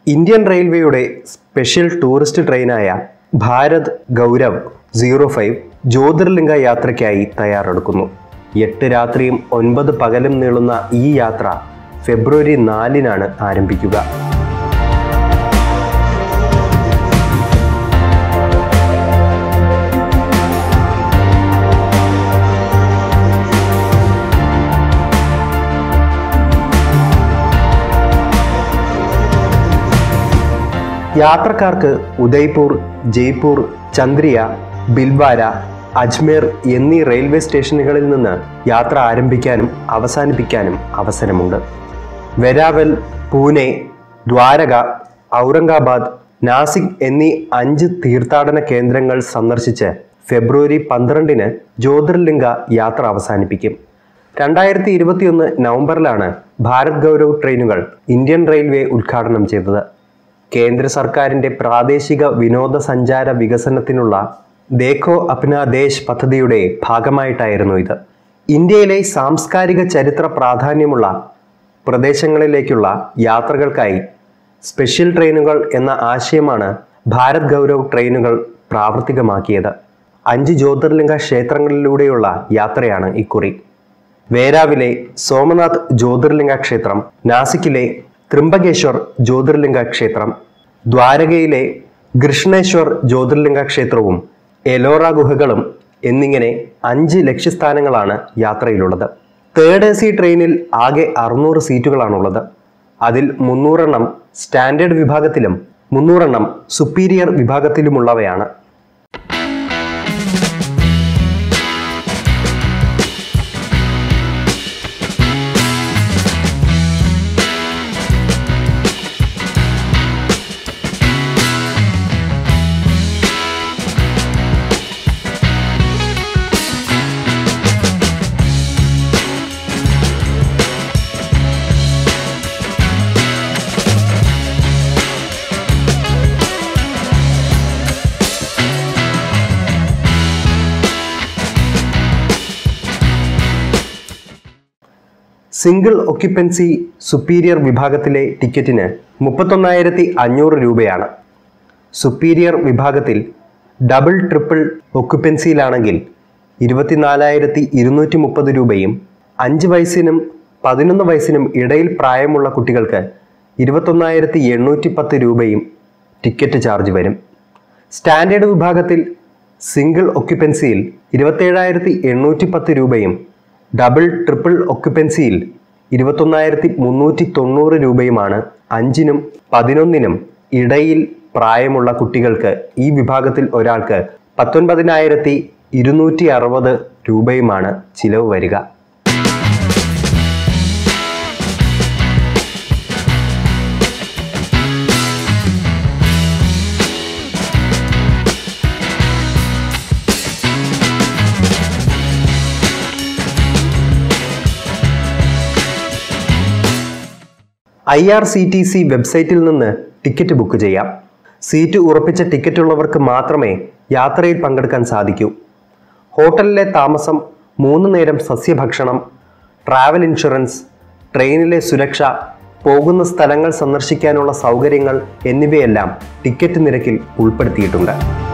Indian റെയിൽവേയുടെ special tourist ട്രെയിനായ Bharat Gaurav zero five Jyotirlinga യാത്രയ്ക്കായി തയ്യാറെടുക്കുന്നു എട്ട് രാത്രിയും ഒൻപത് പകലും നീളുന്ന ഈ യാത്ര ഫെബ്രുവരി നാലിനാണ് ആരംഭിക്കുക യാത്രക്കാർക്ക് ഉദയ്പൂർ ജയ്പൂർ ചന്ദ്രിയ ബിൽവാര അജ്മീർ എന്നീ റെയിൽവേ സ്റ്റേഷനുകളിൽ നിന്ന് യാത്ര ആരംഭിക്കാനും അവസാനിപ്പിക്കാനും അവസരമുണ്ട് വെരാവൽ പൂനെ ദ്വാരക ഔറംഗാബാദ് നാസിക് എന്നീ അഞ്ച് തീർത്ഥാടന കേന്ദ്രങ്ങൾ സന്ദർശിച്ച് ഫെബ്രുവരി പന്ത്രണ്ടിന് ജ്യോതിർലിംഗ യാത്ര അവസാനിപ്പിക്കും രണ്ടായിരത്തി ഇരുപത്തിയൊന്ന് നവംബറിലാണ് ഭാരത് ഗൗരവ് ട്രെയിനുകൾ ഇന്ത്യൻ റെയിൽവേ ഉദ്ഘാടനം ചെയ്തത് കേന്ദ്ര സർക്കാരിന്റെ പ്രാദേശിക വിനോദസഞ്ചാര വികസനത്തിനുള്ള ദേഖോ അപ്ന ദേശ് പദ്ധതിയുടെ ഭാഗമായിട്ടായിരുന്നു ഇത് ഇന്ത്യയിലെ സാംസ്കാരിക ചരിത്ര പ്രാധാന്യമുള്ള പ്രദേശങ്ങളിലേക്കുള്ള യാത്രകൾക്കായി സ്പെഷ്യൽ ട്രെയിനുകൾ എന്ന ആശയമാണ് ഭാരത് ഗൗരവ് ട്രെയിനുകൾ പ്രാവർത്തികമാക്കിയത് അഞ്ച് ജ്യോതിർലിംഗ ക്ഷേത്രങ്ങളിലൂടെയുള്ള യാത്രയാണ് ഇക്കുറി വേരാവിലെ സോമനാഥ് ജ്യോതിർലിംഗ ക്ഷേത്രം നാസിക്കിലെ ത്രിംബകേശ്വർ ജ്യോതിർലിംഗ ക്ഷേത്രം ദ്വാരകയിലെ കൃഷ്ണേശ്വർ ജ്യോതിർലിംഗ ക്ഷേത്രവും എലോറ ഗുഹകളും എന്നിങ്ങനെ അഞ്ച് ലക്ഷ്യസ്ഥാനങ്ങളാണ് യാത്രയിലുള്ളത് തേർഡ് എ സി ട്രെയിനിൽ ആകെ അറുന്നൂറ് സീറ്റുകളാണുള്ളത് അതിൽ മുന്നൂറെണ്ണം സ്റ്റാൻഡേർഡ് വിഭാഗത്തിലും മുന്നൂറെണ്ണം സുപ്പീരിയർ വിഭാഗത്തിലുമുള്ളവയാണ് സിംഗിൾ ഒക്യുപ്പൻസി സുപ്പീരിയർ വിഭാഗത്തിലെ ടിക്കറ്റിന് മുപ്പത്തൊന്നായിരത്തി അഞ്ഞൂറ് രൂപയാണ് സുപ്പീരിയർ വിഭാഗത്തിൽ ഡബിൾ ട്രിപ്പിൾ ഒക്യുപ്പൻസിയിലാണെങ്കിൽ ഇരുപത്തിനാലായിരത്തി ഇരുന്നൂറ്റി മുപ്പത് രൂപയും അഞ്ച് വയസ്സിനും പതിനൊന്ന് വയസ്സിനും ഇടയിൽ പ്രായമുള്ള കുട്ടികൾക്ക് ഇരുപത്തൊന്നായിരത്തി എണ്ണൂറ്റി പത്ത് രൂപയും ടിക്കറ്റ് ചാർജ് വരും സ്റ്റാൻഡേർഡ് വിഭാഗത്തിൽ സിംഗിൾ ഒക്യുപ്പൻസിയിൽ ഇരുപത്തേഴായിരത്തി എണ്ണൂറ്റി പത്ത് രൂപയും ഡബിൾ ട്രിപ്പിൾ ഒക്യുപ്പൻസിയിൽ ഇരുപത്തൊന്നായിരത്തി മുന്നൂറ്റി തൊണ്ണൂറ് രൂപയുമാണ് അഞ്ചിനും പതിനൊന്നിനും ഇടയിൽ പ്രായമുള്ള കുട്ടികൾക്ക് ഈ വിഭാഗത്തിൽ ഒരാൾക്ക് പത്തൊൻപതിനായിരത്തി ഇരുന്നൂറ്റി അറുപത് രൂപയുമാണ് ചിലവ് വരിക I R C T C വെബ്സൈറ്റിൽ നിന്ന് ടിക്കറ്റ് ബുക്ക് ചെയ്യാം സീറ്റ് ഉറപ്പിച്ച ടിക്കറ്റ് ഉള്ളവർക്ക് മാത്രമേ യാത്രയിൽ പങ്കെടുക്കാൻ സാധിക്കൂ ഹോട്ടലിലെ താമസം മൂന്ന് നേരം സസ്യഭക്ഷണം ട്രാവൽ ഇൻഷുറൻസ് ട്രെയിനിലെ സുരക്ഷ പോകുന്ന സ്ഥലങ്ങൾ സന്ദർശിക്കാനുള്ള സൗകര്യങ്ങൾ എന്നിവയെല്ലാം ടിക്കറ്റ് നിരക്കിൽ ഉൾപ്പെടുത്തിയിട്ടുണ്ട്